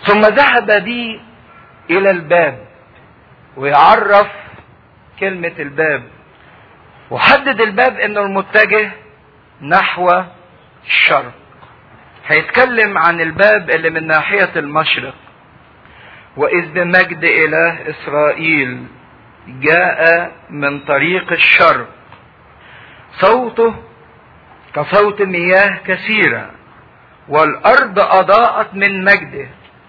ثم ذهب بي الى الباب ويعرف كلمة الباب وحدد الباب انه المتجه نحو الشرق هيتكلم عن الباب اللي من ناحية المشرق وإذ بمجد إله إسرائيل جاء من طريق الشرق صوته كصوت مياه كثيرة والأرض أضاءت من مجده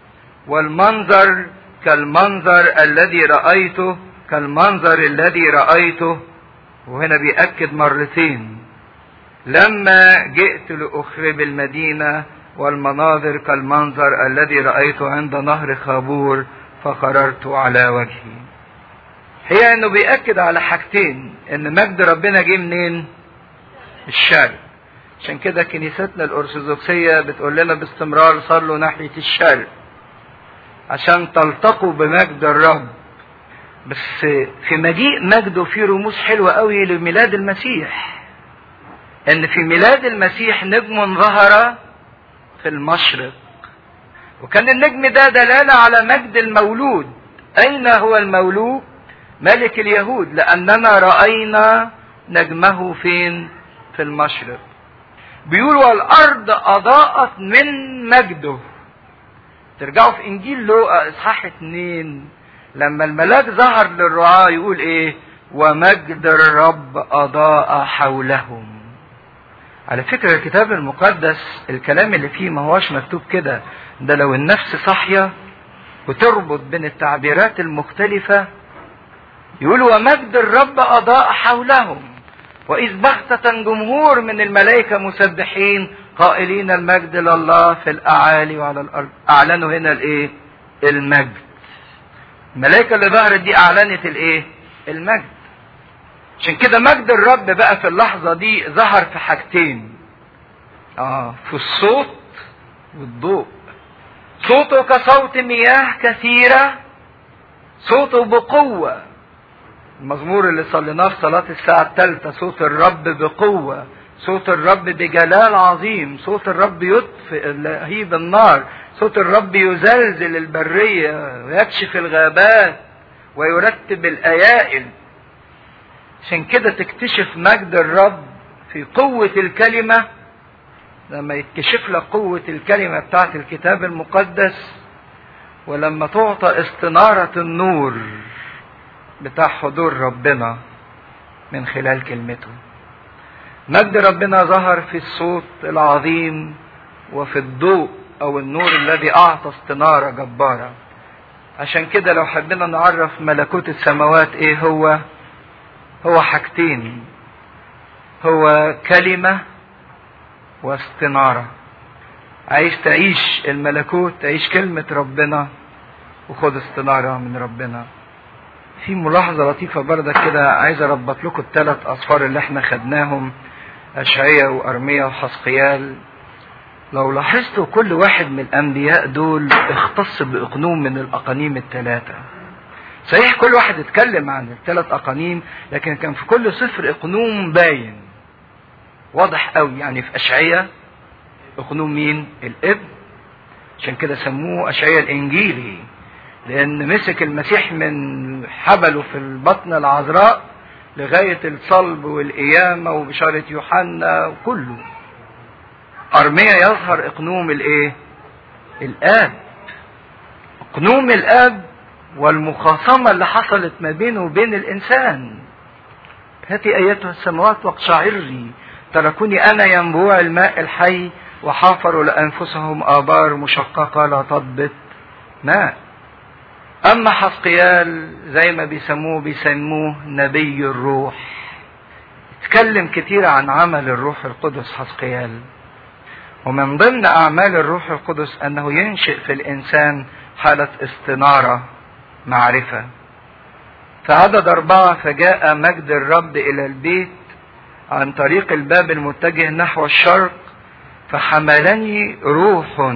والمنظر كالمنظر الذي رأيته كالمنظر الذي رأيته وهنا بيأكد مرتين لما جئت لأخرب المدينة والمناظر كالمنظر الذي رأيته عند نهر خابور فقررت على وجهي هي انه بيأكد على حاجتين ان مجد ربنا جه منين الشرق عشان كده كنيستنا الأرثوذكسية بتقول لنا باستمرار صلوا ناحية الشرق عشان تلتقوا بمجد الرب بس في مجيء مجده في رموز حلوة قوي لميلاد المسيح ان في ميلاد المسيح نجم ظهر في المشرق وكان النجم ده دلالة على مجد المولود اين هو المولود ملك اليهود لاننا رأينا نجمه فين في المشرق بيقول والارض اضاءت من مجده ترجعوا في انجيل لوقا اصحاح اتنين لما الملاك ظهر للرعاة يقول ايه ومجد الرب اضاء حولهم على فكرة الكتاب المقدس الكلام اللي فيه ما هوش مكتوب كده ده لو النفس صاحية وتربط بين التعبيرات المختلفة يقول ومجد الرب أضاء حولهم وإذ بغتة جمهور من الملائكة مسبحين قائلين المجد لله في الأعالي وعلى الأرض أعلنوا هنا الإيه؟ المجد الملائكة اللي ظهرت دي أعلنت الإيه؟ المجد عشان كده مجد الرب بقى في اللحظة دي ظهر في حاجتين اه في الصوت والضوء صوته كصوت مياه كثيرة صوته بقوة المزمور اللي صليناه في صلاة الساعة الثالثة صوت الرب بقوة صوت الرب بجلال عظيم صوت الرب يطفئ لهيب النار صوت الرب يزلزل البرية ويكشف الغابات ويرتب الأيائل عشان كده تكتشف مجد الرب في قوة الكلمة لما يتكشف لك قوة الكلمة بتاعت الكتاب المقدس ولما تعطى استنارة النور بتاع حضور ربنا من خلال كلمته مجد ربنا ظهر في الصوت العظيم وفي الضوء او النور الذي اعطى استنارة جبارة عشان كده لو حبينا نعرف ملكوت السماوات ايه هو هو حاجتين هو كلمة واستنارة عايز تعيش الملكوت تعيش كلمة ربنا وخد استنارة من ربنا في ملاحظة لطيفة بردك كده عايز اربط لكم الثلاث اصفار اللي احنا خدناهم اشعية وارمية وحسقيال لو لاحظتوا كل واحد من الانبياء دول اختص باقنوم من الاقانيم الثلاثة صحيح كل واحد اتكلم عن الثلاث اقانيم لكن كان في كل سفر اقنوم باين واضح قوي يعني في اشعية اقنوم مين الابن عشان كده سموه اشعية الانجيلي لان مسك المسيح من حبله في البطن العذراء لغاية الصلب والقيامة وبشارة يوحنا وكله أرمية يظهر إقنوم الإيه؟ الآب إقنوم الآب والمخاصمة اللي حصلت ما بينه وبين الإنسان هاتي أيتها السماوات واقشعري تركوني أنا ينبوع الماء الحي وحافروا لأنفسهم آبار مشققة لا تضبط ماء أما حسقيال زي ما بيسموه بيسموه نبي الروح اتكلم كتير عن عمل الروح القدس حسقيال ومن ضمن أعمال الروح القدس أنه ينشئ في الإنسان حالة استنارة معرفة في عدد أربعة فجاء مجد الرب إلى البيت عن طريق الباب المتجه نحو الشرق فحملني روح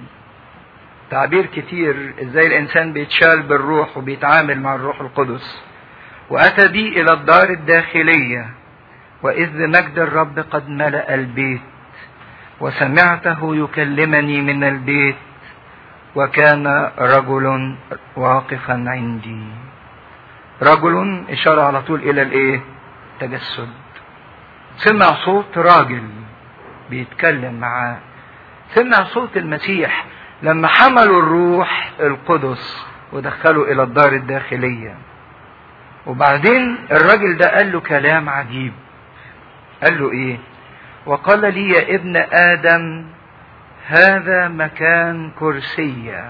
تعبير كتير ازاي الانسان بيتشال بالروح وبيتعامل مع الروح القدس واتى بي الى الدار الداخليه واذ مجد الرب قد ملا البيت وسمعته يكلمني من البيت وكان رجل واقفا عندي رجل إشارة على طول إلى الإيه تجسد سمع صوت راجل بيتكلم معاه سمع صوت المسيح لما حملوا الروح القدس ودخلوا إلى الدار الداخلية وبعدين الراجل ده قال له كلام عجيب قال له ايه وقال لي يا ابن ادم هذا مكان كرسي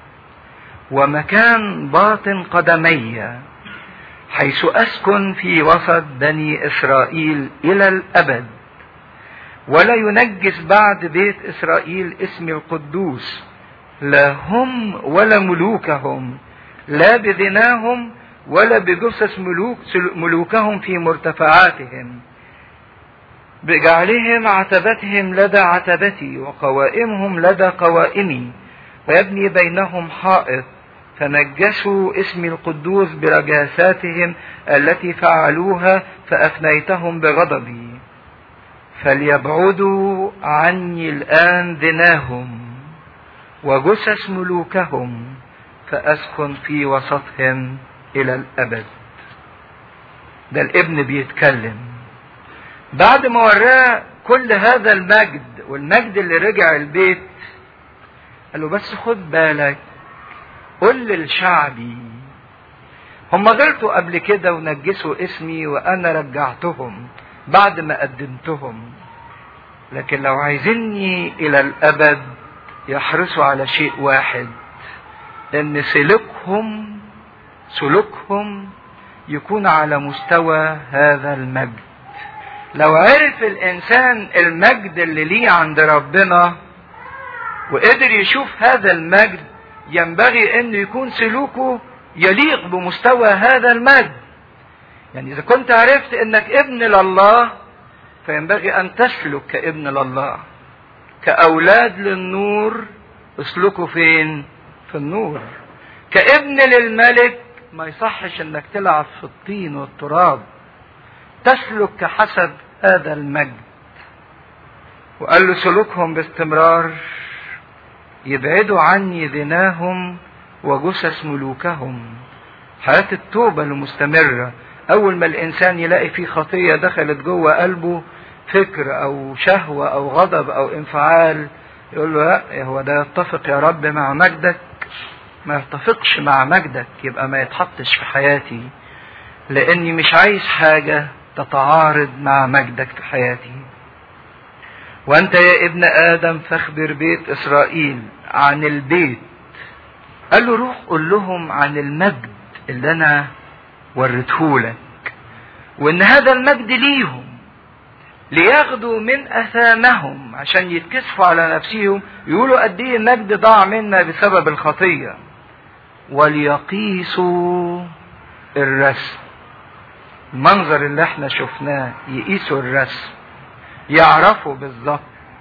ومكان باطن قدمي حيث اسكن في وسط بني اسرائيل الى الابد ولا ينجس بعد بيت اسرائيل اسم القدوس لا هم ولا ملوكهم لا بذناهم ولا بجثث ملوك ملوكهم في مرتفعاتهم بجعلهم عتبتهم لدى عتبتي وقوائمهم لدى قوائمي ويبني بينهم حائط فنجسوا اسمي القدوس برجاساتهم التي فعلوها فافنيتهم بغضبي فليبعدوا عني الان ذناهم وجثث ملوكهم فاسكن في وسطهم الى الابد ده الابن بيتكلم بعد ما وراه كل هذا المجد والمجد اللي رجع البيت قال له بس خد بالك قل للشعبي هم غلطوا قبل كده ونجسوا اسمي وانا رجعتهم بعد ما قدمتهم لكن لو عايزيني الى الابد يحرصوا على شيء واحد ان سلوكهم سلوكهم يكون على مستوى هذا المجد لو عرف الانسان المجد اللي ليه عند ربنا وقدر يشوف هذا المجد ينبغي انه يكون سلوكه يليق بمستوى هذا المجد يعني اذا كنت عرفت انك ابن لله فينبغي ان تسلك كابن لله كاولاد للنور اسلكوا فين في النور كابن للملك ما يصحش انك تلعب في الطين والتراب تسلك كحسب هذا المجد وقال له سلوكهم باستمرار يبعدوا عني ذناهم وجثث ملوكهم حياة التوبة المستمرة أول ما الإنسان يلاقي فيه خطية دخلت جوه قلبه فكر أو شهوة أو غضب أو انفعال يقول له لا هو ده يتفق يا رب مع مجدك ما يتفقش مع مجدك يبقى ما يتحطش في حياتي لاني مش عايز حاجة تتعارض مع مجدك في حياتي وانت يا ابن ادم فاخبر بيت اسرائيل عن البيت قال له روح قول لهم عن المجد اللي انا وريتهولك وان هذا المجد ليهم لياخدوا من اثامهم عشان يتكسفوا على نفسهم يقولوا قد ايه المجد ضاع منا بسبب الخطيه وليقيسوا الرسم المنظر اللي احنا شفناه يقيسوا الرسم يعرفوا بالظبط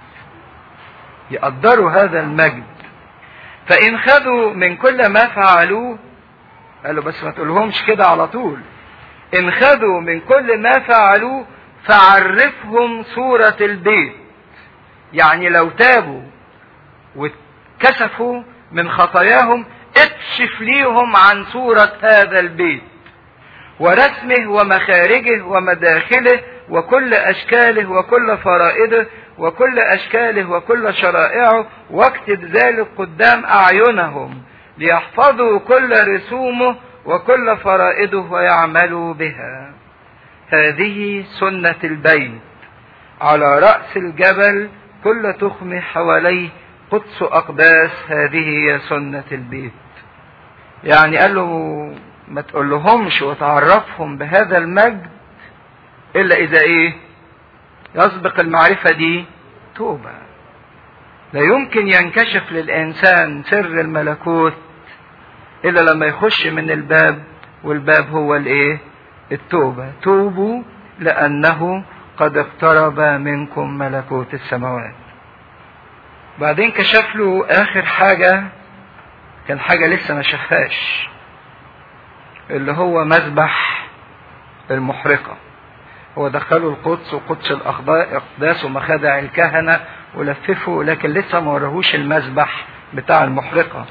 يقدروا هذا المجد فإن خذوا من كل ما فعلوه قالوا بس ما تقولهمش كده على طول إن خذوا من كل ما فعلوه فعرفهم صورة البيت يعني لو تابوا واتكسفوا من خطاياهم اكشف ليهم عن صورة هذا البيت ورسمه ومخارجه ومداخله وكل أشكاله وكل فرائده وكل أشكاله وكل شرائعه واكتب ذلك قدام أعينهم ليحفظوا كل رسومه وكل فرائده ويعملوا بها هذه سنة البيت على رأس الجبل كل تخم حواليه قدس أقداس هذه هي سنة البيت يعني قال له ما تقول لهمش وتعرفهم بهذا المجد إلا إذا إيه يسبق المعرفة دي توبة لا يمكن ينكشف للإنسان سر الملكوت إلا لما يخش من الباب والباب هو الإيه التوبة توبوا لأنه قد اقترب منكم ملكوت السماوات بعدين كشف له آخر حاجة كان حاجة لسه ما شافهاش اللي هو مذبح المحرقة هو دخلوا القدس وقدس الأقداس ومخادع الكهنة ولففوا لكن لسه ما وراهوش المذبح بتاع المحرقة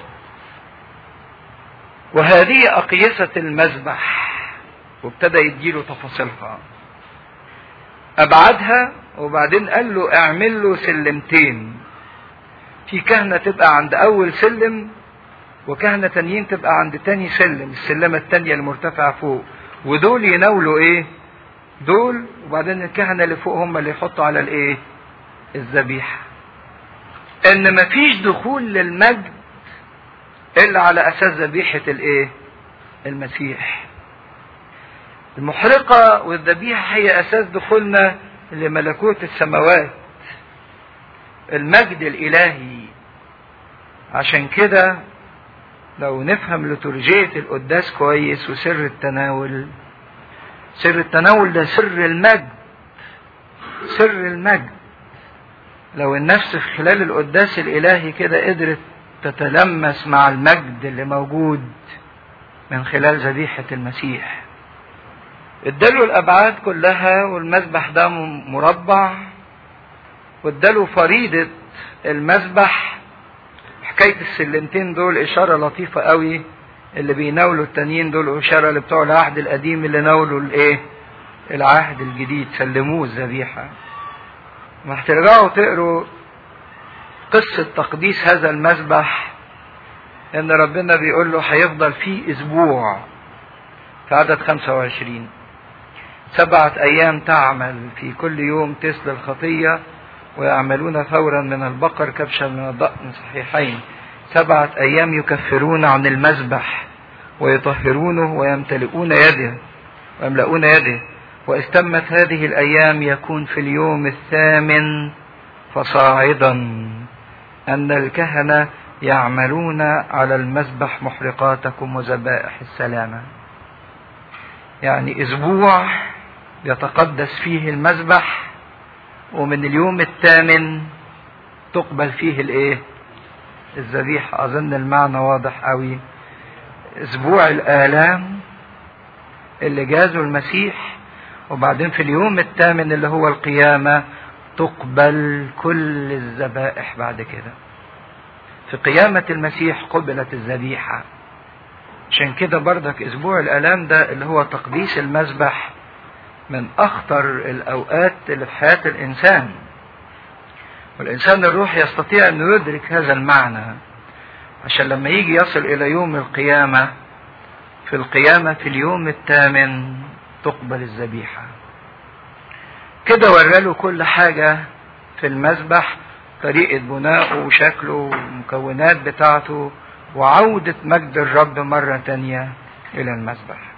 وهذه أقيسة المذبح وابتدى يديله تفاصيلها أبعدها وبعدين قال له اعمل له سلمتين في كهنة تبقى عند أول سلم وكهنة تانيين تبقى عند تاني سلم السلمة التانية المرتفعة فوق ودول يناولوا ايه دول وبعدين الكهنة اللي فوق هم اللي يحطوا على الايه الذبيحة ان مفيش دخول للمجد الا على اساس ذبيحة الايه المسيح المحرقة والذبيحة هي اساس دخولنا لملكوت السماوات المجد الالهي عشان كده لو نفهم لترجية القداس كويس وسر التناول سر التناول ده سر المجد سر المجد لو النفس في خلال القداس الإلهي كده قدرت تتلمس مع المجد اللي موجود من خلال ذبيحة المسيح اداله الأبعاد كلها والمذبح ده مربع واداله فريضة المذبح حكاية السلمتين دول إشارة لطيفة قوي اللي بيناولوا التانيين دول إشارة اللي بتوع العهد القديم اللي ناولوا الإيه؟ العهد الجديد سلموه الذبيحة. ما هترجعوا تقروا قصة تقديس هذا المذبح إن ربنا بيقول له هيفضل فيه أسبوع في عدد 25 سبعة أيام تعمل في كل يوم تسل الخطية ويعملون ثورا من البقر كبشا من الضأن صحيحين سبعة أيام يكفرون عن المذبح ويطهرونه ويمتلئون يده ويملؤون يده واستمت هذه الأيام يكون في اليوم الثامن فصاعدا أن الكهنة يعملون على المذبح محرقاتكم وذبائح السلامة يعني أسبوع يتقدس فيه المذبح ومن اليوم الثامن تقبل فيه الايه الذبيحة اظن المعنى واضح قوي اسبوع الالام اللي جازه المسيح وبعدين في اليوم الثامن اللي هو القيامة تقبل كل الذبائح بعد كده في قيامة المسيح قبلت الذبيحة عشان كده بردك اسبوع الالام ده اللي هو تقديس المذبح من اخطر الاوقات اللي في حياه الانسان والانسان الروح يستطيع انه يدرك هذا المعنى عشان لما يجي يصل الى يوم القيامه في القيامه في اليوم الثامن تقبل الذبيحه كده وراله كل حاجه في المذبح طريقه بنائه وشكله والمكونات بتاعته وعوده مجد الرب مره تانيه الى المذبح